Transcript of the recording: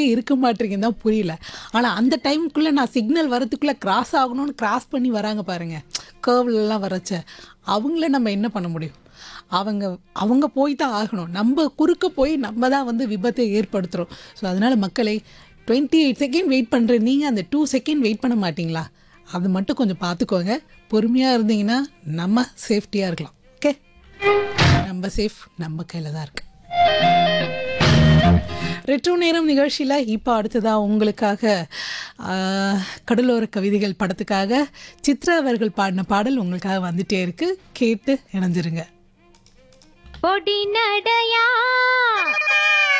எங்கே இருக்க மாட்டீங்கன்னு தான் புரியல ஆனால் அந்த டைமுக்குள்ளே நான் சிக்னல் வரதுக்குள்ளே கிராஸ் ஆகணும்னு கிராஸ் பண்ணி வராங்க பாருங்க கேர்வ்லலாம் வரச்ச அவங்கள நம்ம என்ன பண்ண முடியும் அவங்க அவங்க போய் தான் ஆகணும் நம்ம குறுக்க போய் நம்ம தான் வந்து விபத்தை ஏற்படுத்துகிறோம் ஸோ அதனால் மக்களை டுவெண்ட்டி எயிட் செகண்ட் வெயிட் பண்ணுற நீங்கள் அந்த டூ செகண்ட் வெயிட் பண்ண மாட்டீங்களா அது மட்டும் கொஞ்சம் பார்த்துக்கோங்க பொறுமையாக இருந்தீங்கன்னா நம்ம சேஃப்டியாக இருக்கலாம் ஓகே நம்ம சேஃப் நம்ம கையில் தான் இருக்கு ரெட்ரோ நேரம் நிகழ்ச்சியில் இப்போ அடுத்ததாக உங்களுக்காக ஆஹ், கடலோர கவிதைகள் படத்துக்காக சித்ரா அவர்கள் பாடின பாடல் உங்களுக்காக வந்துட்டே இருக்கு கேட்டு இணைஞ்சிருங்க பொடி நடையா